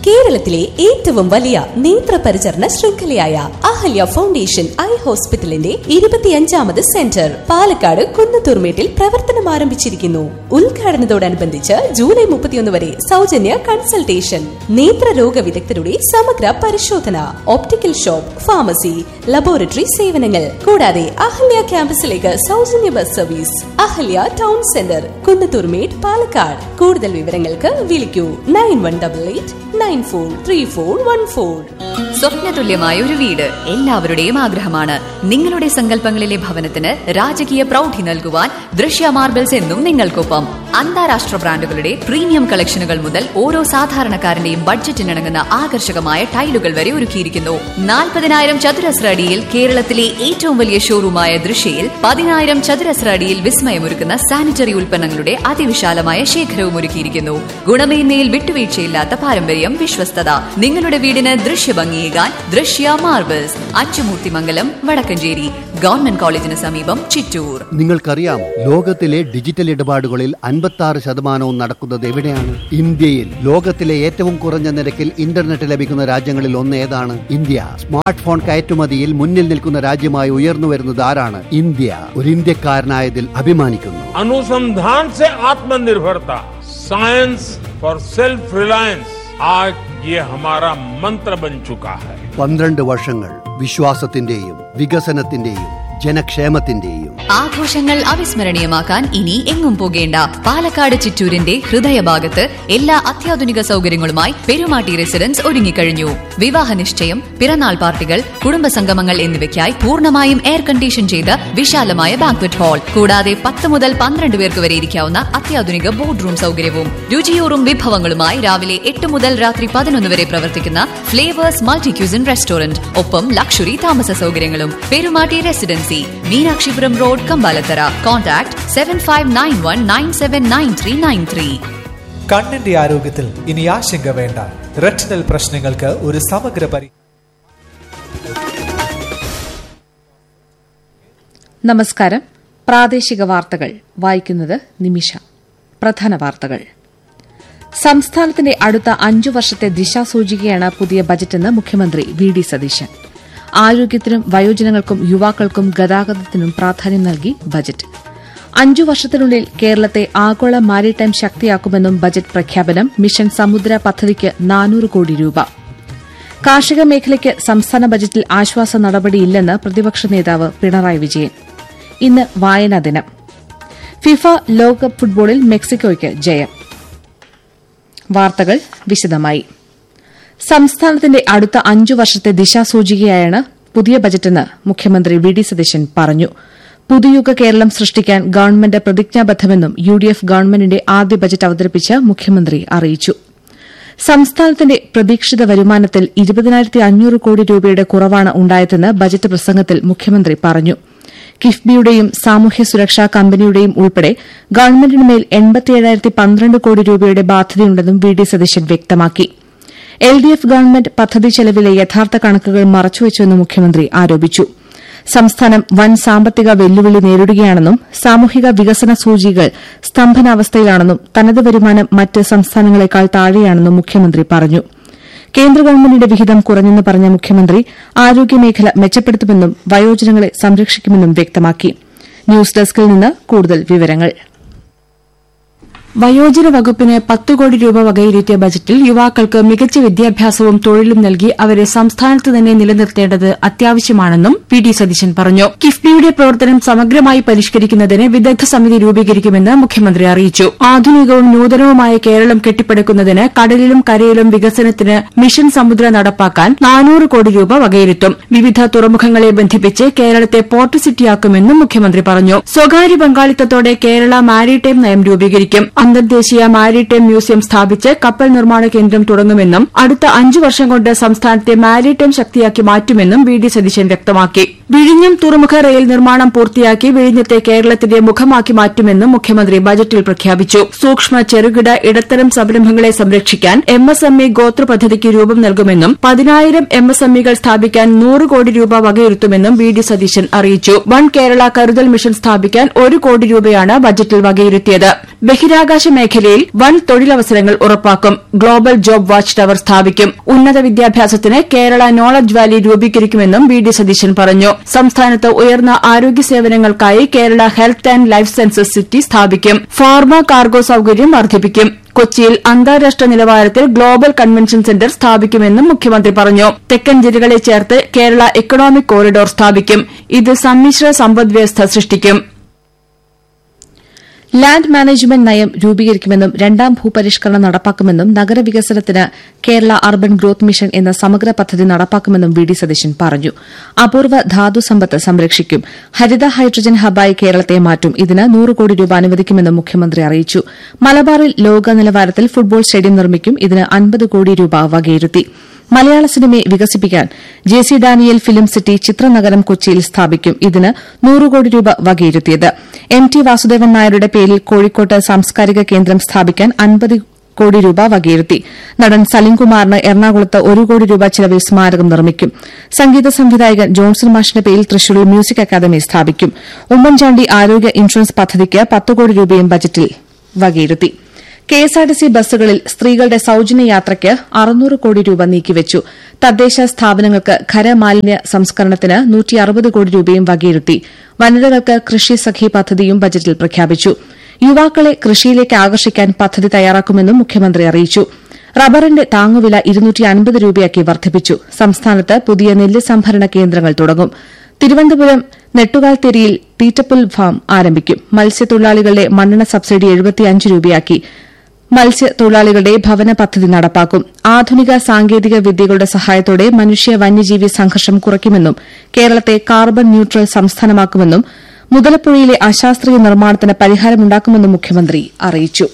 കേരളത്തിലെ ഏറ്റവും വലിയ നേത്ര പരിചരണ ശൃംഖലയായ അഹല്യ ഫൗണ്ടേഷൻ ഐ ഹോസ്പിറ്റലിന്റെ ഇരുപത്തിയഞ്ചാമത് സെന്റർ പാലക്കാട് കുന്നത്തൂർമേട്ടിൽ പ്രവർത്തനം ആരംഭിച്ചിരിക്കുന്നു ഉദ്ഘാടനത്തോടനുബന്ധിച്ച് ജൂലൈ മുപ്പത്തിയൊന്ന് വരെ സൗജന്യ കൺസൾട്ടേഷൻ നേത്രരോഗ വിദഗ്ധരുടെ സമഗ്ര പരിശോധന ഓപ്റ്റിക്കൽ ഷോപ്പ് ഫാർമസി ലബോറട്ടറി സേവനങ്ങൾ കൂടാതെ അഹല്യ ക്യാമ്പസിലേക്ക് സൗജന്യ bus service Ahalya town centre Kunnathurmedu Palakkad കൂടുതൽ വിവരങ്ങൾക്ക് വിളിക്കൂ nine one double eight nine four three four one four സ്വപ്നതുല്യമായ ഒരു വീട് എല്ലാവരുടെയും ആഗ്രഹമാണ് നിങ്ങളുടെ സങ്കല്പങ്ങളിലെ ഭവനത്തിന് രാജകീയ പ്രൗഢി നൽകുവാൻ ദൃശ്യ മാർബിൾസ് എന്നും നിങ്ങൾക്കൊപ്പം അന്താരാഷ്ട്ര ബ്രാൻഡുകളുടെ പ്രീമിയം കളക്ഷനുകൾ മുതൽ ഓരോ സാധാരണക്കാരന്റെയും ബഡ്ജറ്റിനിണങ്ങുന്ന ആകർഷകമായ ടൈലുകൾ വരെ ഒരുക്കിയിരിക്കുന്നു നാൽപ്പതിനായിരം ചതുരശ്ര അടിയിൽ കേരളത്തിലെ ഏറ്റവും വലിയ ഷോറൂമായ ദൃശ്യയിൽ പതിനായിരം ചതുരശ്ര അടിയിൽ വിസ്മയമൊരുക്കുന്ന സാനിറ്ററി ഉൽപ്പന്നങ്ങളുടെ അതിവിശാലമായ ശേഖരവും ഒരുക്കിയിരിക്കുന്നു ഗുണമേന്മയിൽ വിട്ടുവീഴ്ചയില്ലാത്ത പാരമ്പര്യം വിശ്വസ്തത നിങ്ങളുടെ വീടിന് ദൃശ്യഭംഗിയേകാൻ ദൃശ്യ മാർബിൾസ് അച്ചുമൂർത്തിമംഗലം വടക്കഞ്ചേരി ഗവൺമെന്റ് കോളേജിന് സമീപം ചിറ്റൂർ നിങ്ങൾക്കറിയാമോ ലോകത്തിലെ ഡിജിറ്റൽ ഇടപാടുകളിൽ അൻപത്തി ആറ് ശതമാനവും നടക്കുന്നത് എവിടെയാണ് ഇന്ത്യയിൽ ലോകത്തിലെ ഏറ്റവും കുറഞ്ഞ നിരക്കിൽ ഇന്റർനെറ്റ് ലഭിക്കുന്ന രാജ്യങ്ങളിൽ ഒന്ന് ഏതാണ് ഇന്ത്യ സ്മാർട്ട് ഫോൺ കയറ്റുമതിയിൽ മുന്നിൽ നിൽക്കുന്ന രാജ്യമായി ഉയർന്നു വരുന്നത് ആരാണ് ഇന്ത്യ ഒരു ഇന്ത്യക്കാരനായതിൽ അഭിമാനിക്കുന്നു अनुसंधान से आत्मनिर्भरता साइंस फॉर सेल्फ रिलायंस आज ये हमारा मंत्र बन चुका है പന്ത്രണ്ട് വർഷങ്ങൾ വിശ്വാസത്തിന്റെയും വികസനത്തിന്റെയും ജനക്ഷേമത്തിന്റെയും ആഘോഷങ്ങൾ അവിസ്മരണീയമാക്കാൻ ഇനി എങ്ങും പോകേണ്ട പാലക്കാട് ചിറ്റൂരിന്റെ ഹൃദയഭാഗത്ത് എല്ലാ അത്യാധുനിക സൗകര്യങ്ങളുമായി പെരുമാട്ടി റെസിഡൻസ് ഒരുങ്ങിക്കഴിഞ്ഞു വിവാഹ നിശ്ചയം പിറന്നാൾ പാർട്ടികൾ കുടുംബസംഗമങ്ങൾ എന്നിവയ്ക്കായി പൂർണ്ണമായും എയർ കണ്ടീഷൻ ചെയ്ത വിശാലമായ ബാങ്ക്വറ്റ് ഹാൾ കൂടാതെ പത്ത് മുതൽ പന്ത്രണ്ട് പേർക്ക് വരെ ഇരിക്കാവുന്ന അത്യാധുനിക ബോർഡ് റൂം സൗകര്യവും രുചിയൂറും വിഭവങ്ങളുമായി രാവിലെ എട്ട് മുതൽ രാത്രി പതിനൊന്ന് വരെ പ്രവർത്തിക്കുന്ന ഫ്ലേവേഴ്സ് മൾട്ടി ക്യൂസിൻ റെസ്റ്റോറന്റ് ഒപ്പം ലക്ഷറി താമസ സൗകര്യങ്ങളും Perumatti residency Meenakshipuram road Kambalathara contact seven five nine one nine seven nine three nine three കണ്ണിന്റെ ആരോഗ്യത്തിൽ ഇനി ആശങ്ക വേണ്ട റെറ്റിനൽ പ്രശ്നങ്ങൾക്ക് ഒരു സമഗ്ര പരി നമസ്കാരം പ്രാദേശിക വാർത്തകൾ വായിക്കുന്നത് നിമിഷ പ്രധാന വാർത്തകൾ സംസ്ഥാനത്തിന്റെ അടുത്ത അഞ്ചു വർഷത്തെ ദിശാസൂചികയാണ് പുതിയ ബജറ്റെന്ന് മുഖ്യമന്ത്രി വി ഡി സതീശൻ ആരോഗ്യത്തിനും വയോജനങ്ങൾക്കും യുവാക്കൾക്കും ഗതാഗതത്തിനും പ്രാധാന്യം നൽകി ബജറ്റ് അഞ്ചു വർഷത്തിനുള്ളിൽ കേരളത്തെ ആഗോള മാരിടൈം ശക്തിയാക്കുമെന്നും ബജറ്റ് പ്രഖ്യാപനം മിഷൻ സമുദ്ര പദ്ധതിക്ക് നാനൂറ് കോടി രൂപ കാർഷിക മേഖലയ്ക്ക് സംസ്ഥാന ബജറ്റിൽ ആശ്വാസ നടപടിയില്ലെന്ന് പ്രതിപക്ഷ നേതാവ് പിണറായി വിജയൻ ഇന്ന് വായനാ ദിനം ഫിഫ ലോകകപ്പ് ഫുട്ബോളിൽ മെക്സിക്കോയ്ക്ക് ജയം വാർത്തകൾ വിശദമായി സംസ്ഥാനത്തിന്റെ അടുത്ത അഞ്ചു വർഷത്തെ ദിശാസൂചികയായാണ് പുതിയ ബജറ്റെന്ന് മുഖ്യമന്ത്രി വി ഡി സതീശൻ പറഞ്ഞു പുതുയുഗ കേരളം സൃഷ്ടിക്കാൻ ഗവൺമെന്റ് പ്രതിജ്ഞാബദ്ധമെന്നും യു ഡി എഫ് ഗവൺമെന്റിന്റെ ആദ്യ ബജറ്റ് അവതരിപ്പിച്ച് മുഖ്യമന്ത്രി അറിയിച്ചു സംസ്ഥാനത്തിന്റെ പ്രതീക്ഷിത വരുമാനത്തിൽ ഇരുപതിനായിരത്തി അഞ്ഞൂറ് കോടി രൂപയുടെ കുറവാണ് ഉണ്ടായതെന്ന് ബജറ്റ് പ്രസംഗത്തിൽ മുഖ്യമന്ത്രി പറഞ്ഞു കിഫ്ബിയുടെയും സാമൂഹ്യ സുരക്ഷാ കമ്പനിയുടെയും ഉൾപ്പെടെ ഗവൺമെന്റിനുമേൽ എൺപത്തിയേഴായിരത്തി പന്ത്രണ്ട് കോടി രൂപയുടെ ബാധ്യതയുണ്ടെന്നും വി ഡി സതീശൻ വ്യക്തമാക്കി എൽ ഡി എഫ് ഗവൺമെന്റ് പദ്ധതി ചെലവിലെ യഥാർത്ഥ കണക്കുകൾ മറച്ചുവെച്ചുവെന്ന് മുഖ്യമന്ത്രി ആരോപിച്ചു സംസ്ഥാനം വൻ സാമ്പത്തിക വെല്ലുവിളി നേരിടുകയാണെന്നും സാമൂഹിക വികസന സൂചികകൾ സ്തംഭനാവസ്ഥയിലാണെന്നും തനത് വരുമാനം മറ്റ് സംസ്ഥാനങ്ങളെക്കാൾ താഴെയാണെന്നും മുഖ്യമന്ത്രി പറഞ്ഞു കേന്ദ്ര ഗവൺമെന്റിന്റെ വിഹിതം കുറഞ്ഞെന്ന് പറഞ്ഞ മുഖ്യമന്ത്രി ആരോഗ്യമേഖല മെച്ചപ്പെടുത്തുമെന്നും വയോജനങ്ങളെ സംരക്ഷിക്കുമെന്നും വ്യക്തമാക്കി ന്യൂസ് ഡെസ്കിൽ നിന്ന് കൂടുതൽ വിവരങ്ങൾ വയോജന വകുപ്പിന് പത്ത് കോടി രൂപ വകയിരുത്തിയ ബജറ്റിൽ യുവാക്കൾക്ക് മികച്ച വിദ്യാഭ്യാസവും തൊഴിലും നൽകി അവരെ സംസ്ഥാനത്ത് തന്നെ നിലനിർത്തേണ്ടത് അത്യാവശ്യമാണെന്നും വി ഡി സതീശൻ പറഞ്ഞു കിഫ്ബിയുടെ പ്രവർത്തനം സമഗ്രമായി പരിഷ്കരിക്കുന്നതിന് വിദഗ്ധ സമിതി രൂപീകരിക്കുമെന്ന് മുഖ്യമന്ത്രി അറിയിച്ചു ആധുനികവും നൂതനവുമായ കേരളം കെട്ടിപ്പടുക്കുന്നതിന് കടലിലും കരയിലും വികസനത്തിന് മിഷൻ സമുദ്ര നടപ്പാക്കാൻ നാനൂറ് കോടി രൂപ വകയിരുത്തും വിവിധ തുറമുഖങ്ങളെ ബന്ധിപ്പിച്ച് കേരളത്തെ പോർട്ട് സിറ്റിയാക്കുമെന്നും മുഖ്യമന്ത്രി പറഞ്ഞു സ്വകാര്യ പങ്കാളിത്തത്തോടെ കേരള മാരിടൈം നയം രൂപീകരിക്കും അന്തർദേശീയ മാരിടൈം മ്യൂസിയം സ്ഥാപിച്ച് കപ്പൽ നിർമ്മാണ കേന്ദ്രം തുടങ്ങുമെന്നും അടുത്ത അഞ്ചു വർഷം കൊണ്ട് സംസ്ഥാനത്തെ മാരിടൈം ശക്തിയാക്കി മാറ്റുമെന്നും വി ഡി സതീശൻ വ്യക്തമാക്കി വിഴിഞ്ഞം തുറമുഖ റെയിൽ നിർമ്മാണം പൂർത്തിയാക്കി വിഴിഞ്ഞത്തെ കേരളത്തിന്റെ മുഖമാക്കി മാറ്റുമെന്നും മുഖ്യമന്ത്രി ബജറ്റിൽ പ്രഖ്യാപിച്ചു സൂക്ഷ്മ ചെറുകിട ഇടത്തരം സംരംഭങ്ങളെ സംരക്ഷിക്കാൻ എം എസ് എം ഇ ഗോത്ര പദ്ധതിക്ക് രൂപം നൽകുമെന്നും പതിനായിരം എം എസ് എം ഇകൾ സ്ഥാപിക്കാൻ നൂറ് കോടി രൂപ വകയിരുത്തുമെന്നും വി ഡി സതീശൻ അറിയിച്ചു വൺ കേരള കരുതൽ മിഷൻ സ്ഥാപിക്കാൻ ഒരു കോടി രൂപയാണ് ബജറ്റിൽ വകയിരുത്തിയത് ബഹിരാകാശ മേഖലയിൽ വൻ തൊഴിലവസരങ്ങൾ ഉറപ്പാക്കും ഗ്ലോബൽ ജോബ് വാച്ച് ടവർ സ്ഥാപിക്കും ഉന്നത വിദ്യാഭ്യാസത്തിന് കേരള നോളജ് വാലി രൂപീകരിക്കുമെന്നും വി ഡി സതീശൻ പറഞ്ഞു സംസ്ഥാനത്ത് ഉയർന്ന ആരോഗ്യ സേവനങ്ങൾക്കായി Kerala health and life sciences city സ്ഥാപിക്കും ഫാർമ കാർഗോ സൌകര്യം വർദ്ധിപ്പിക്കും കൊച്ചിയിൽ അന്താരാഷ്ട്ര നിലവാരത്തിൽ ഗ്ലോബൽ കൺവെൻഷൻ സെന്റർ സ്ഥാപിക്കുമെന്നും മുഖ്യമന്ത്രി പറഞ്ഞു തെക്കൻ ജില്ലകളെ ചേർത്ത് കേരള എക്കണോമിക് കോറിഡോർ സ്ഥാപിക്കും ഇത് സമ്മിശ്ര സമ്പദ്വ്യവസ്ഥ സൃഷ്ടിക്കും ലാൻഡ് മാനേജ്മെന്റ് നയം രൂപീകരിക്കുമെന്നും രണ്ടാം ഭൂപരിഷ്കരണം നടപ്പാക്കുമെന്നും നഗരവികസനത്തിന് കേരള അർബൻ ഗ്രോത്ത് മിഷൻ എന്ന സമഗ്ര പദ്ധതി നടപ്പാക്കുമെന്നും വി ഡി സതീശൻ പറഞ്ഞു അപൂർവ ധാതു സമ്പത്ത് സംരക്ഷിക്കും ഹരിത ഹൈഡ്രജൻ ഹബായി കേരളത്തെ മാറ്റും ഇതിന് നൂറ് കോടി രൂപ അനുവദിക്കുമെന്നും മുഖ്യമന്ത്രി അറിയിച്ചു മലബാറിൽ ലോക നിലവാരത്തിൽ ഫുട്ബോൾ സ്റ്റേഡിയം നിർമ്മിക്കും ഇതിന് അൻപത് കോടി രൂപ വകയിരുത്തി മലയാള സിനിമയെ വികസിപ്പിക്കാൻ J C Daniel film city ചിത്രനഗരം കൊച്ചിയിൽ സ്ഥാപിക്കും ഇതിന് നൂറ് കോടി രൂപ വകയിരുത്തിയത് എം ടി വാസുദേവൻ നായരുടെ പേരിൽ കോഴിക്കോട്ട് സാംസ്കാരിക കേന്ദ്രം സ്ഥാപിക്കാൻ അൻപത് കോടി രൂപ വകയിരുത്തി നടൻ സലിംകുമാറിന് എറണാകുളത്ത് ഒരു കോടി രൂപ ചെലവിൽ സ്മാരകം നിർമ്മിക്കും സംഗീത സംവിധായകൻ ജോൺസൺ മാഷിന്റെ പേരിൽ തൃശൂരിൽ മ്യൂസിക് അക്കാദമി സ്ഥാപിക്കും ഉമ്മൻചാണ്ടി ആരോഗ്യ ഇൻഷുറൻസ് പദ്ധതിക്ക് പത്ത് കോടി രൂപയും ബജറ്റിൽ വകയിരുത്തി കെഎസ്ആർടിസി ബസ്സുകളിൽ സ്ത്രീകളുടെ സൌജന്യ യാത്രയ്ക്ക് അറുന്നൂറ് കോടി രൂപ നീക്കിവച്ചു തദ്ദേശ സ്ഥാപനങ്ങൾക്ക് ഖരമാലിന്യ സംസ്കരണത്തിന് നൂറ്റി അറുപത് കോടി രൂപയും വകയിരുത്തി വനിതകൾക്ക് കൃഷി സഖി പദ്ധതിയും ബജറ്റിൽ പ്രഖ്യാപിച്ചു യുവാക്കളെ കൃഷിയിലേക്ക് ആകർഷിക്കാൻ പദ്ധതി തയ്യാറാക്കുമെന്നും മുഖ്യമന്ത്രി അറിയിച്ചു റബ്ബറിന്റെ താങ്ങുവില ഇരുന്നൂറ്റി അൻപത് രൂപയാക്കി വർദ്ധിപ്പിച്ചു സംസ്ഥാനത്ത് പുതിയ നെല്ല് സംഭരണ കേന്ദ്രങ്ങൾ തുടങ്ങും തിരുവനന്തപുരം നെട്ടുകാൽത്തെരിയിൽ തീറ്റപ്പുൽ ഫാം ആരംഭിക്കും മത്സ്യത്തൊഴിലാളികളുടെ മണ്ണെണ്ണ സബ്സിഡി എഴുപത്തിയഞ്ച് രൂപയാക്കി മത്സ്യത്തൊഴിലാളികളുടെ ഭവന പദ്ധതി നടപ്പാക്കും ആധുനിക സാങ്കേതിക വിദ്യകളുടെ സഹായത്തോടെ മനുഷ്യ വന്യജീവി സംഘർഷം കുറയ്ക്കുമെന്നും കേരളത്തെ കാർബൺ ന്യൂട്രൽ സംസ്ഥാനമാക്കുമെന്നും മുതലപ്പുഴയിലെ അശാസ്ത്രീയ നിർമ്മാണത്തിന് പരിഹാരമുണ്ടാക്കുമെന്നും മുഖ്യമന്ത്രി അറിയിച്ചു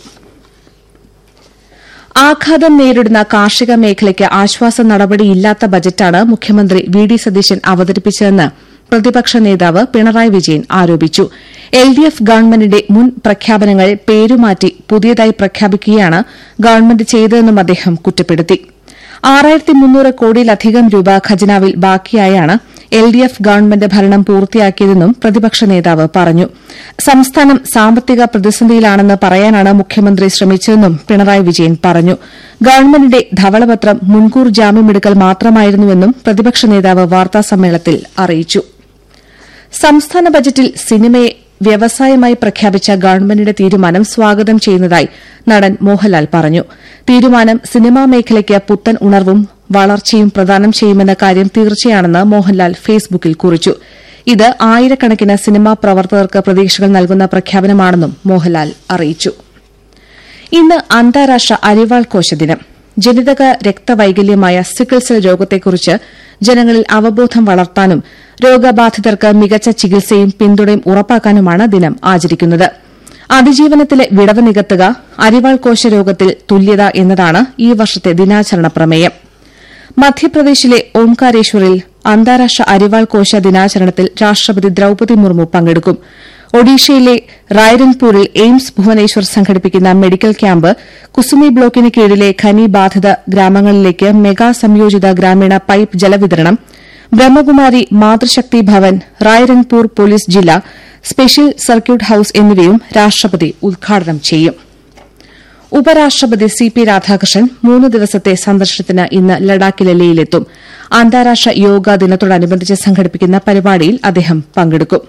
ആഘാതം നേരിടുന്ന കാർഷിക മേഖലയ്ക്ക് ആശ്വാസ നടപടിയില്ലാത്ത ബജറ്റാണ് മുഖ്യമന്ത്രി വി ഡി സതീശൻ അവതരിപ്പിച്ചതെന്ന് പ്രതിപക്ഷ നേതാവ് പിണറായി വിജയൻ ആരോപിച്ചു എൽ ഡി എഫ് ഗവൺമെന്റിന്റെ മുൻ പ്രഖ്യാപനങ്ങൾ പേരുമാറ്റി പുതിയതായി പ്രഖ്യാപിക്കുകയാണ് ഗവൺമെന്റ് ചെയ്തതെന്നും അദ്ദേഹം കുറ്റപ്പെടുത്തി ആറായിരത്തി മുന്നൂറ് കോടിയിലധികം രൂപ ഖജനാവിൽ ബാക്കിയായാണ് എൽ ഡി എഫ് ഗവൺമെന്റ് ഭരണം പൂർത്തിയാക്കിയതെന്നും പ്രതിപക്ഷ നേതാവ് പറഞ്ഞു സംസ്ഥാനം സാമ്പത്തിക പ്രതിസന്ധിയിലാണെന്ന് പറയാനാണ് മുഖ്യമന്ത്രി ശ്രമിച്ചതെന്നും പിണറായി വിജയൻ പറഞ്ഞു ഗവൺമെന്റിന്റെ ധവളപത്രം മുൻകൂർ ജാമ്യമെടുക്കൽ മാത്രമായിരുന്നുവെന്നും പ്രതിപക്ഷ നേതാവ് വാർത്താസമ്മേളനത്തിൽ അറിയിച്ചു സംസ്ഥാന ബജറ്റിൽ സിനിമയെ വ്യവസായമായി പ്രഖ്യാപിച്ച ഗവൺമെന്റിന്റെ തീരുമാനം സ്വാഗതം ചെയ്യുന്നതായി നടൻ മോഹൻലാൽ പറഞ്ഞു തീരുമാനം സിനിമാ മേഖലയ്ക്ക് പുത്തൻ ഉണർവും വളർച്ചയും പ്രദാനം ചെയ്യുമെന്ന കാര്യം തീർച്ചയാണെന്ന് മോഹൻലാൽ ഫേസ്ബുക്കിൽ കുറിച്ചു ഇത് ആയിരക്കണക്കിന് സിനിമാ പ്രവർത്തകർക്ക് പ്രതീക്ഷകൾ നൽകുന്ന പ്രഖ്യാപനമാണെന്നും മോഹൻലാൽ അറിയിച്ചു ഇന്ന് അന്താരാഷ്ട്ര അരിവാൾ കോശ ദിനം ജനിതക രക്തവൈകല്യമായ സിക്കിൾ സെൽ രോഗത്തെക്കുറിച്ച് ജനങ്ങളിൽ അവബോധം വളർത്താനും രോഗബാധിതർക്ക് മികച്ച ചികിത്സയും പിന്തുണയും ഉറപ്പാക്കാനുമാണ് ദിനം ആചരിക്കുന്നത് അതിജീവനത്തിലെ വിടവ് നികത്തുക അരിവാൾ കോശ രോഗത്തിൽ തുല്യത എന്നതാണ് ഈ വർഷത്തെ ദിനാചരണ പ്രമേയം മധ്യപ്രദേശിലെ ഓംകാരേശ്വറിൽ അന്താരാഷ്ട്ര അരിവാൾ കോശ ദിനാചരണത്തിൽ രാഷ്ട്രപതി ദ്രൌപതി മുർമു പങ്കെടുക്കും ഒഡീഷയിലെ റായ്രൻപൂരിൽ എയിംസ് ഭുവനേശ്വർ സംഘടിപ്പിക്കുന്ന മെഡിക്കൽ ക്യാമ്പ് കുസുമി ബ്ലോക്കിന് കീഴിലെ ഖനി ബാധിത ഗ്രാമങ്ങളിലേക്ക് മെഗാ സംയോജിത ഗ്രാമീണ പൈപ്പ് ജലവിതരണം ബ്രഹ്മകുമാരി മാതൃശക്തി ഭവൻ റായ്രൻപൂർ പോലീസ് ജില്ല സ്പെഷ്യൽ സർക്യൂട്ട് ഹൌസ് എന്നിവയും രാഷ്ട്രപതി ഉദ്ഘാടനം ചെയ്യും ഉപരാഷ്ട്രപതി സി പി രാധാകൃഷ്ണൻ മൂന്ന് ദിവസത്തെ സന്ദർശനത്തിന് ഇന്ന് ലഡാക്കിലെ ലേയിലെത്തും അന്താരാഷ്ട്ര യോഗാ ദിനത്തോടനുബന്ധിച്ച് സംഘടിപ്പിക്കുന്ന പരിപാടിയിൽ അദ്ദേഹം പങ്കെടുക്കും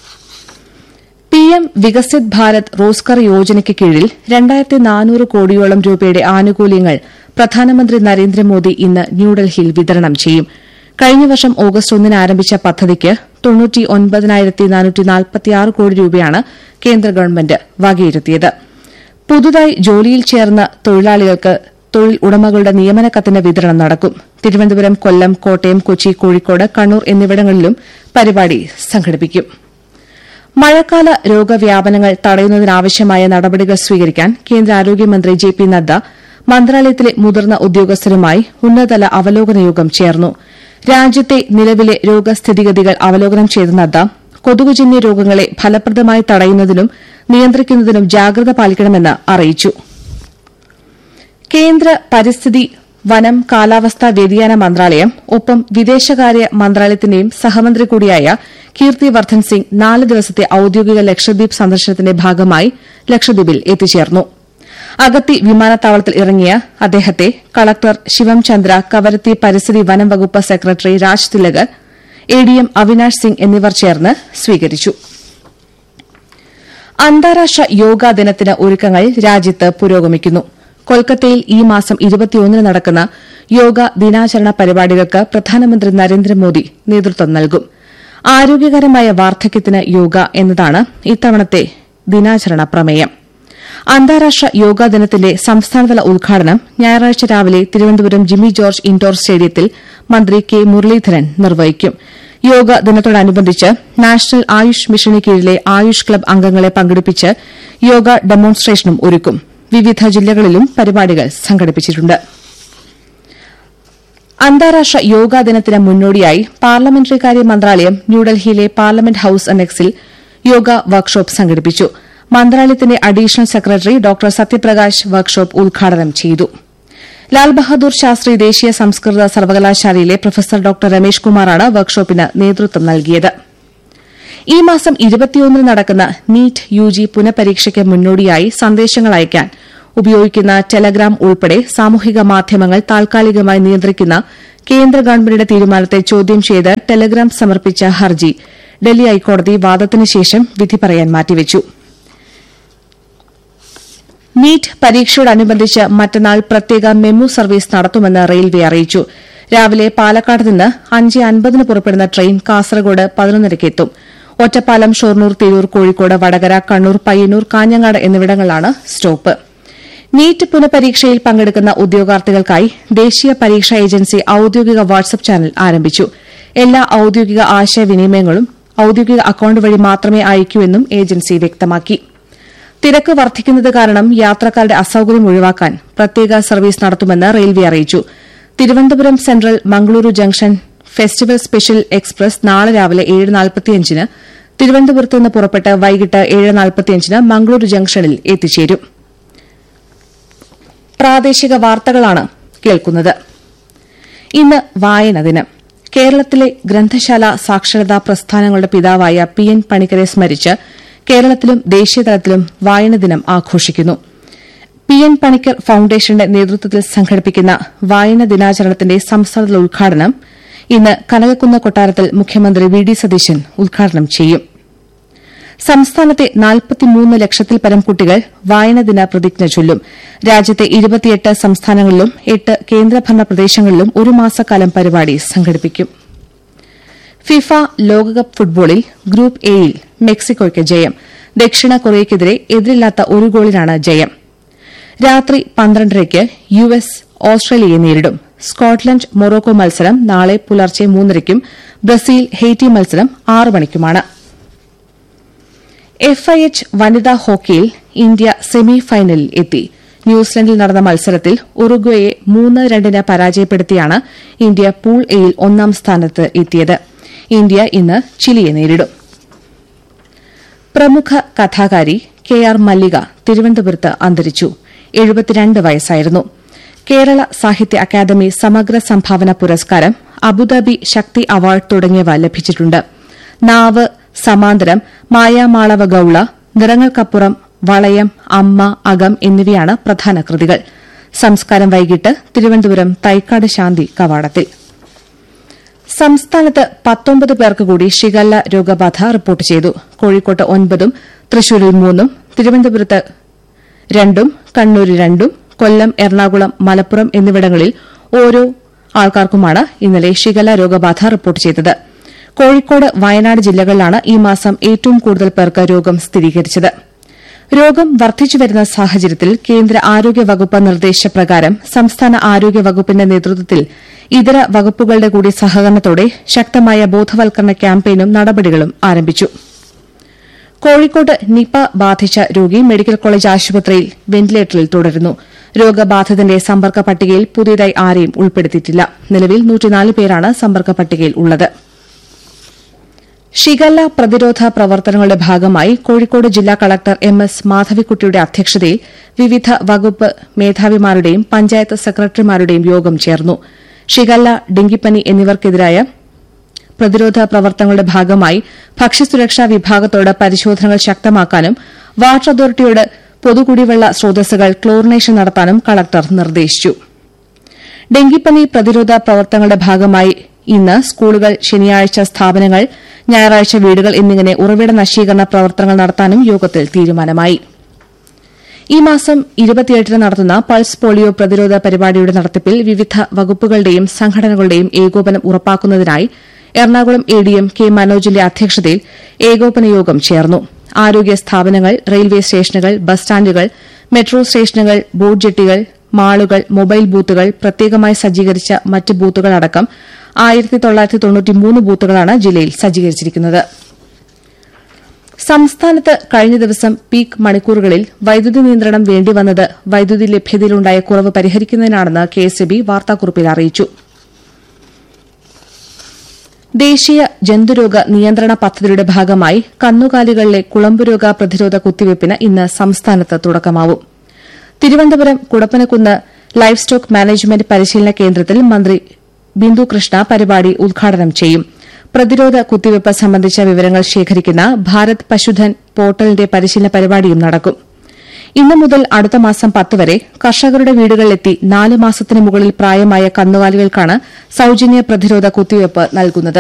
പിഎം വികസിത് ഭാരത് റോസ്കർ യോജനയ്ക്ക് കീഴിൽ രണ്ടായിരത്തി നാനൂറ് കോടിയോളം രൂപയുടെ ആനുകൂല്യങ്ങൾ പ്രധാനമന്ത്രി നരേന്ദ്രമോദി ഇന്ന് ന്യൂഡൽഹിയിൽ വിതരണം ചെയ്യും കഴിഞ്ഞ വർഷം ഓഗസ്റ്റ് ഒന്നിന് ആരംഭിച്ച പദ്ധതിക്ക് തൊണ്ണൂറ്റി ഒൻപതിനായിരത്തി നാനൂറ്റി നാൽപ്പത്തിയാറ് കോടി രൂപയാണ് കേന്ദ്ര ഗവൺമെന്റ് വകയിരുത്തിയത് പുതുതായി ജോലിയിൽ ചേർന്ന തൊഴിലാളികൾക്ക് തൊഴിൽ ഉടമകളുടെ നിയമന കത്തിന്റെ വിതരണം നടക്കും തിരുവനന്തപുരം കൊല്ലം കോട്ടയം കൊച്ചി കോഴിക്കോട് കണ്ണൂർ എന്നിവിടങ്ങളിലും പരിപാടി സംഘടിപ്പിക്കും മഴക്കാല രോഗവ്യാപനങ്ങൾ തടയുന്നതിനാവശ്യമായ നടപടികൾ സ്വീകരിക്കാൻ കേന്ദ്ര ആരോഗ്യമന്ത്രി ജെ പി നദ്ദ മന്ത്രാലയത്തിലെ മുതിർന്ന ഉദ്യോഗസ്ഥരുമായി ഉന്നതതല അവലോകന യോഗം ചേർന്നു രാജ്യത്തെ നിലവിലെ രോഗസ്ഥിതിഗതികൾ അവലോകനം ചെയ്ത നദ്ദ കൊതുകുജന്യ രോഗങ്ങളെ ഫലപ്രദമായി തടയുന്നതിനും നിയന്ത്രിക്കുന്നതിനും ജാഗ്രത പാലിക്കണമെന്ന് അറിയിച്ചു കേന്ദ്ര പരിസ്ഥിതി വനം കാലാവസ്ഥാ വ്യതിയാന മന്ത്രാലയം ഒപ്പം വിദേശകാര്യ മന്ത്രാലയത്തിന്റെയും സഹമന്ത്രി കൂടിയായ കീർത്തി വർദ്ധൻ സിംഗ് നാല് ദിവസത്തെ ഔദ്യോഗിക ലക്ഷദ്വീപ് സന്ദർശനത്തിന്റെ ഭാഗമായി ലക്ഷദ്വീപിൽ എത്തിച്ചേർന്നു അഗത്തി വിമാനത്താവളത്തിൽ ഇറങ്ങിയ അദ്ദേഹത്തെ കളക്ടർ ശിവം ചന്ദ്ര കവരത്തി പരിസ്ഥിതി വനം വകുപ്പ് സെക്രട്ടറി രാജ് തിലക് എഡിഎം അവിനാഷ് സിംഗ് എന്നിവർ ചേർന്ന് സ്വീകരിച്ചു അന്താരാഷ്ട്ര യോഗാ ദിനത്തിന് ഒരുക്കങ്ങൾ രാജ്യത്ത് പുരോഗമിക്കുന്നു കൊൽക്കത്തയിൽ ഈ മാസം ഇരുപത്തിയൊന്നിന് നടക്കുന്ന യോഗ ദിനാചരണ പരിപാടികൾക്ക് പ്രധാനമന്ത്രി നരേന്ദ്രമോദി നേതൃത്വം നൽകും ആരോഗ്യകരമായ വാർദ്ധക്യത്തിന് യോഗ എന്നതാണ് ഇത്തവണത്തെ ദിനാചരണ പ്രമേയം അന്താരാഷ്ട്ര യോഗാ ദിനത്തിന്റെ സംസ്ഥാനതല ഉദ്ഘാടനം ഞായറാഴ്ച രാവിലെ തിരുവനന്തപുരം ജിമ്മി ജോർജ് ഇൻഡോർ സ്റ്റേഡിയത്തിൽ മന്ത്രി കെ മുരളീധരൻ നിർവഹിക്കും യോഗ ദിനത്തോടനുബന്ധിച്ച് നാഷണൽ ആയുഷ് മിഷന് കീഴിലെ ആയുഷ് ക്ലബ് അംഗങ്ങളെ പങ്കെടുപ്പിച്ച് യോഗ ഡെമോൺസ്ട്രേഷനും ഒരുക്കും വിവിധ ജില്ലകളിലും പരിപാടികൾ സംഘടിപ്പിച്ചിട്ടുണ്ട് അന്താരാഷ്ട്ര യോഗാ ദിനത്തിന് മുന്നോടിയായി പാർലമെന്ററി കാര്യ മന്ത്രാലയം ന്യൂഡൽഹിയിലെ പാർലമെന്റ് ഹൌസ് അനക്സിൽ യോഗ വർക്ക്ഷോപ്പ് സംഘടിപ്പിച്ചു മന്ത്രാലയത്തിന്റെ additional secretary doctor Satyaprakash workshop ഉദ്ഘാടനം ചെയ്തു ലാൽ ബഹാദൂർ ശാസ്ത്രി ദേശീയ സംസ്കൃത സർവകലാശാലയിലെ പ്രൊഫസർ ഡോക്ടർ രമേഷ് കുമാറാണ് വർക്ക്ഷോപ്പിന് നേതൃത്വം നൽകിയത് ഈ മാസം ഇരുപത്തിയൊന്നിന് നടക്കുന്ന നീറ്റ് യുജി പുനഃപരീക്ഷയ്ക്ക് മുന്നോടിയായി സന്ദേശങ്ങൾ അയക്കാൻ ഉപയോഗിക്കുന്ന ടെലഗ്രാം ഉൾപ്പെടെ സാമൂഹിക മാധ്യമങ്ങൾ താൽക്കാലികമായി നിയന്ത്രിക്കുന്ന കേന്ദ്ര ഗവൺമെന്റിന്റെ തീരുമാനത്തെ ചോദ്യം ചെയ്ത് ടെലഗ്രാം സമർപ്പിച്ച ഹർജി ഡൽഹി ഹൈക്കോടതി വാദത്തിന് ശേഷം വിധി പറയാൻ മാറ്റിവച്ചു നീറ്റ് പരീക്ഷയോടനുബന്ധിച്ച് മറ്റന്നാൾ പ്രത്യേക മെമു സർവീസ് നടത്തുമെന്ന് റെയിൽവേ അറിയിച്ചു രാവിലെ പാലക്കാട് നിന്ന് അഞ്ച് അൻപതിന് പുറപ്പെടുന്ന ട്രെയിൻ കാസർഗോഡ് പതിനൊന്നരയ്ക്ക് എത്തും ഒറ്റപ്പാലം ഷൊർണൂർ തിരൂർ കോഴിക്കോട് വടകര കണ്ണൂർ പയ്യന്നൂർ കാഞ്ഞങ്ങാട് എന്നിവിടങ്ങളിലാണ് സ്റ്റോപ്പ് നീറ്റ് പുനഃപരീക്ഷയിൽ പങ്കെടുക്കുന്ന ഉദ്യോഗാർത്ഥികൾക്കായി ദേശീയ പരീക്ഷാ ഏജൻസി ഔദ്യോഗിക വാട്സ്ആപ്പ് ചാനൽ ആരംഭിച്ചു എല്ലാ ഔദ്യോഗിക ആശയവിനിമയങ്ങളും ഔദ്യോഗിക അക്കൌണ്ട് വഴി മാത്രമേ അയക്കൂ എന്നും ഏജൻസി വ്യക്തമാക്കി തിരക്ക് വർദ്ധിക്കുന്നത് കാരണം യാത്രക്കാരുടെ അസൌകര്യം ഒഴിവാക്കാൻ പ്രത്യേക സർവീസ് നടത്തുമെന്ന് റെയിൽവേ അറിയിച്ചു Thiruvananthapuram central Mangaluru junction festival special express നാളെ രാവിലെ ഏഴ് നാൽപ്പത്തിയഞ്ചിന് തിരുവനന്തപുരത്ത് നിന്ന് പുറപ്പെട്ട് വൈകിട്ട് ഏഴ് നാൽപ്പത്തിയഞ്ചിന് മംഗളൂരു ജംഗ്ഷനിൽ എത്തിച്ചേരും പ്രാദേശിക വാർത്തകളാണ് കേൾക്കുന്നത് ഇന്ന് വായന ദിനം കേരളത്തിലെ ഗ്രന്ഥശാല സാക്ഷരതാ പ്രസ്ഥാനങ്ങളുടെ പിതാവായ പി എൻ പണിക്കരെ സ്മരിച്ച് കേരളത്തിലും ദേശീയതലത്തിലും വായന ദിനം ആഘോഷിക്കുന്നു പി എൻ പണിക്കർ ഫൌണ്ടേഷന്റെ നേതൃത്വത്തിൽ സംഘടിപ്പിക്കുന്ന വായന ദിനാചരണത്തിന്റെ സംസ്ഥാനതല ഉദ്ഘാടനം ഇന്ന് കനകക്കുന്ന് കൊട്ടാരത്തിൽ മുഖ്യമന്ത്രി വി ഡി സതീശൻ ഉദ്ഘാടനം ചെയ്യും സംസ്ഥാനത്തെ നാൽപ്പത്തിമൂന്ന് ലക്ഷത്തിൽ പരം കുട്ടികൾ വായനദിന പ്രതിജ്ഞ ചൊല്ലും രാജ്യത്തെ ഇരുപത്തിയെട്ട് സംസ്ഥാനങ്ങളിലും എട്ട് കേന്ദ്രഭരണ പ്രദേശങ്ങളിലും ഒരു മാസക്കാലം പരിപാടി സംഘടിപ്പിക്കും ഫിഫ ലോകകപ്പ് ഫുട്ബോളിൽ ഗ്രൂപ്പ് എയിൽ മെക്സിക്കോയ്ക്ക് ജയം ദക്ഷിണ കൊറിയയ്ക്കെതിരെ എതിരില്ലാത്ത ഒരു ഗോളിനാണ് ജയം രാത്രി പന്ത്രണ്ടരയ്ക്ക് യു എസ് ഓസ്ട്രേലിയയെ നേരിടും സ്കോട്ട്ലൻഡ് മൊറോക്കോ മത്സരം നാളെ പുലർച്ചെ മൂന്നരയ്ക്കും ബ്രസീൽ ഹെയ്റ്റി മത്സരം ആറ് മണിക്കുമാണ് എഫ്ഐഎച്ച് വനിതാ ഹോക്കിയിൽ ഇന്ത്യ സെമി ഫൈനലിൽ എത്തി ന്യൂസിലൻഡിൽ നടന്ന മത്സരത്തിൽ ഉറുഗ്വയെ മൂന്ന് രണ്ടിന് പരാജയപ്പെടുത്തിയാണ് ഇന്ത്യ പൂൾ എയിൽ ഒന്നാം സ്ഥാനത്ത് എത്തിയത് ഇന്ത്യ ഇന്ന് ചിലിയെ നേരിടും പ്രമുഖ കഥാകാരി കെ ആർ മല്ലിക തിരുവനന്തപുരത്ത് അന്തരിച്ചു എഴുപത്തിരണ്ട് വയസ്സായിരുന്നു കേരള സാഹിത്യ അക്കാദമി സമഗ്ര സംഭാവന പുരസ്കാരം അബുദാബി ശക്തി അവാർഡ് തുടങ്ങിയവ ലഭിച്ചിട്ടുണ്ട് നാവ് സമാന്തരം മായാമാളവ ഗൌള നിറങ്ങൾക്കപ്പുറം വളയം അമ്മ അകം എന്നിവയാണ് പ്രധാന കൃതികൾ സംസ്കാരം വൈകിട്ട് തിരുവനന്തപുരം തൈക്കാട് ശാന്തി കവാടത്തിൽ സംസ്ഥാനത്ത് പത്തൊമ്പത് പേർക്ക് കൂടി ഷിഗല്ല രോഗബാധ റിപ്പോർട്ട് ചെയ്തു കോഴിക്കോട്ട് ഒൻപതും തൃശൂരിൽ മൂന്നും തിരുവനന്തപുരത്ത് രണ്ടും കണ്ണൂരിൽ രണ്ടും കൊല്ലം എറണാകുളം മലപ്പുറം എന്നിവിടങ്ങളിൽ ഓരോ ആൾക്കാർക്കുമാണ് ഇന്നലെ ഷിഗല്ല രോഗബാധ റിപ്പോർട്ട് ചെയ്തത് കോഴിക്കോട് വയനാട് ജില്ലകളിലാണ് ഈ മാസം ഏറ്റവും കൂടുതൽ പേർക്ക് രോഗം സ്ഥിരീകരിച്ചത് രോഗം വർദ്ധിച്ചുവരുന്ന സാഹചര്യത്തിൽ കേന്ദ്ര ആരോഗ്യ വകുപ്പ് നിർദ്ദേശപ്രകാരം സംസ്ഥാന ആരോഗ്യ വകുപ്പിന്റെ നേതൃത്വത്തിൽ ഇതര വകുപ്പുകളുടെ കൂടി സഹകരണത്തോടെ ശക്തമായ ബോധവൽക്കരണ ക്യാമ്പയിനും നടപടികളും ആരംഭിച്ചു കോഴിക്കോട് നിപ ബാധിച്ച രോഗി മെഡിക്കൽ കോളേജ് ആശുപത്രിയിൽ വെന്റിലേറ്ററിൽ തുടരുന്നു രോഗബാധിതന്റെ സമ്പർക്ക പട്ടികയിൽ പുതിയതായി ആരെയും ഉൾപ്പെടുത്തിയിട്ടില്ല നിലവിൽ നൂറ്റിനാല് പേരാണ് സമ്പർക്ക പട്ടികയിൽ ഉള്ളത് ഷിഗല്ല പ്രതിരോധ പ്രവർത്തനങ്ങളുടെ ഭാഗമായി കോഴിക്കോട് ജില്ലാ കളക്ടർ എം എസ് മാധവിക്കുട്ടിയുടെ അധ്യക്ഷതയിൽ വിവിധ വകുപ്പ് മേധാവിമാരുടെയും പഞ്ചായത്ത് സെക്രട്ടറിമാരുടെയും യോഗം ചേർന്നു ഷിഗല്ല ഡെങ്കിപ്പനി എന്നിവർക്കെതിരായ പ്രതിരോധ പ്രവർത്തനങ്ങളുടെ ഭാഗമായി ഭക്ഷ്യസുരക്ഷാ വിഭാഗത്തോട് പരിശോധനകൾ ശക്തമാക്കാനും വാട്ടർ അതോറിറ്റിയോട് പൊതുകുടിവെള്ള സ്രോതസ്സുകൾ ക്ലോറിനേഷൻ നടത്താനും കളക്ടർ നിർദ്ദേശിച്ചു ഡെങ്കിപ്പനി പ്രതിരോധ പ്രവർത്തനങ്ങളുടെ ഭാഗമായി ഇന്ന് സ്കൂളുകൾ ശനിയാഴ്ച സ്ഥാപനങ്ങൾ ഞായറാഴ്ച വീടുകൾ എന്നിങ്ങനെ ഉറവിട നശീകരണ പ്രവർത്തനങ്ങൾ നടത്താനും യോഗത്തിൽ തീരുമാനമായി ഈ മാസം ഇരുപത്തിയെട്ടിന് നടത്തുന്ന പൾസ് പോളിയോ പ്രതിരോധ പരിപാടിയുടെ നടത്തിപ്പിൽ വിവിധ വകുപ്പുകളുടെയും സംഘടനകളുടെയും ഏകോപനം ഉറപ്പാക്കുന്നതിനായി Ernakulam A D M K മനോജിന്റെ അധ്യക്ഷതയിൽ ഏകോപന യോഗം ചേർന്നു ആരോഗ്യ സ്ഥാപനങ്ങൾ റെയിൽവേ സ്റ്റേഷനുകൾ ബസ് സ്റ്റാൻഡുകൾ മെട്രോ സ്റ്റേഷനുകൾ ബോട്ട് ജെട്ടികൾ മാളുകൾ മൊബൈൽ ബൂത്തുകൾ പ്രത്യേകമായി സജ്ജീകരിച്ച മറ്റ് ബൂത്തുകളടക്കം ആയിരത്തി തൊള്ളായിരത്തി തൊണ്ണൂറ്റിമൂന്ന് ബൂത്തുകളാണ് ജില്ലയിൽ സജ്ജീകരിച്ചിരിക്കുന്നത് സംസ്ഥാനത്ത് കഴിഞ്ഞ ദിവസം പീക്ക് മണിക്കൂറുകളിൽ വൈദ്യുതി നിയന്ത്രണം വേണ്ടിവന്നത് വൈദ്യുതി ലഭ്യതയിലുണ്ടായ കുറവ് പരിഹരിക്കുന്നതിനാണെന്ന് കെഎസ്ഇബി വാർത്താക്കുറിപ്പിൽ അറിയിച്ചു ദേശീയ ജന്തുരോഗ നിയന്ത്രണ പദ്ധതിയുടെ ഭാഗമായി കന്നുകാലികളിലെ കുളമ്പുരോഗ പ്രതിരോധ കുത്തിവയ്പ്പിന് ഇന്ന് സംസ്ഥാനത്ത് തുടക്കമാവും Thiruvananthapuram Kudappanakunnu livestock management പരിശീലന കേന്ദ്രത്തിൽ മന്ത്രി ബിന്ദു കൃഷ്ണ പരിപാടി ഉദ്ഘാടനം ചെയ്യും പ്രതിരോധ കുത്തിവയ്പ്പ് സംബന്ധിച്ച വിവരങ്ങൾ ശേഖരിക്കുന്ന ഭാരത് പശുധൻ പോർട്ടലിന്റെ പരിശീലന പരിപാടിയും നടക്കും ഇന്നു മുതൽ അടുത്ത മാസം പത്ത് വരെ കർഷകരുടെ വീടുകളിലെത്തി നാല് മാസത്തിന് മുകളിൽ പ്രായമായ കന്നുകാലികൾക്കാണ് സൌജന്യ പ്രതിരോധ കുത്തിവയ്പ്പ് നൽകുന്നത്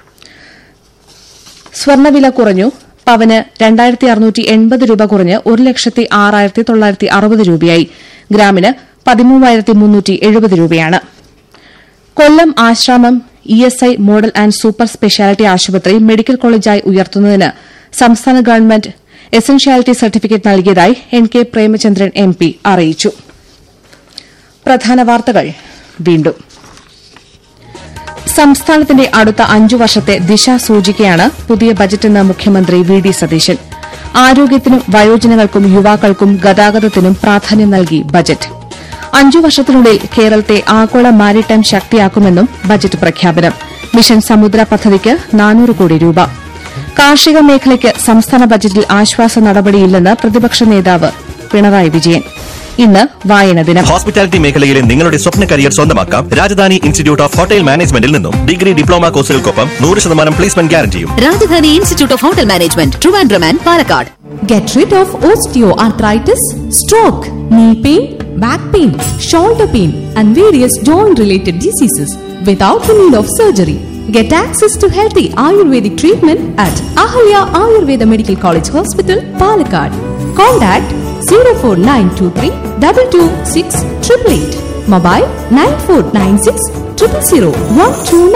സ്വർണ്ണവില കുറഞ്ഞു പവന് രണ്ടായിരത്തി അറുന്നൂറ്റി എൺപത് രൂപ കുറഞ്ഞ് ഒരു ലക്ഷത്തി ആറായിരത്തി തൊള്ളായിരത്തി അറുപത് രൂപയായി ഗ്രാമിന് പതിമൂവായിരത്തി മുന്നൂറ്റി എഴുപത് രൂപയാണ് Kollam Asramam E S I model and super speciality ആശുപത്രി മെഡിക്കൽ കോളേജായി ഉയർത്തുന്നതിന് സംസ്ഥാന ഗവൺമെന്റ് എസൻഷ്യാലിറ്റി സർട്ടിഫിക്കറ്റ് നൽകിയതായി N K Premachandran M P അറിയിച്ചു പ്രധാന വാർത്തകൾ വീണ്ടും സംസ്ഥാനത്തിന്റെ അടുത്ത അഞ്ചു വർഷത്തെ ദിശാസൂചികയാണ് പുതിയ ബജറ്റെന്ന് മുഖ്യമന്ത്രി വി ഡി സതീശൻ ആരോഗ്യത്തിനും വയോജനങ്ങൾക്കും യുവാക്കൾക്കും ഗതാഗതത്തിനും പ്രാധാന്യം നൽകി ബജറ്റ് അഞ്ചു വർഷത്തിനുള്ളിൽ കേരളത്തെ ആഗോള മാരിടൈം ശക്തിയാക്കുമെന്നും ബജറ്റ് പ്രഖ്യാപനം മിഷൻ സമുദ്ര പദ്ധതിക്ക് നാനൂറ് കോടി രൂപ കാർഷിക മേഖലയ്ക്ക് സംസ്ഥാന ബജറ്റിൽ ആശ്വാസ നടപടിയില്ലെന്ന് പ്രതിപക്ഷ നേതാവ് പിണറായി വിജയൻ ഇന്ന് വായന ദിനം ഹോസ്പിറ്റാലിറ്റി മേഖലയിലെ നിങ്ങളുടെ സ്വപ്ന കരിയർ സ്വന്തമാക്കാം രാജധാനി ഇൻസ്റ്റിറ്റ്യൂട്ട് ഓഫ് ഹോട്ടൽ മാനേജ്മെന്റിൽ നിന്നും ഡിഗ്രി ഡിപ്ലോമ കോഴ്സുകൾക്കൊപ്പം നൂറ് ശതമാനം പ്ലേസ്മെന്റ് ഗ്യാരണ്ടിയും Rajadhani institute of hotel management Trivandrum and Palakkad Get rid of osteoarthritis, stroke, knee pain, back pain, shoulder pain, and various joint related diseases without the need of surgery. Get access to healthy Ayurvedic treatment at Ahalya Ayurveda Medical College Hospital, Palakkad. Contact 04923 226 888. Mobile 9496 000 129.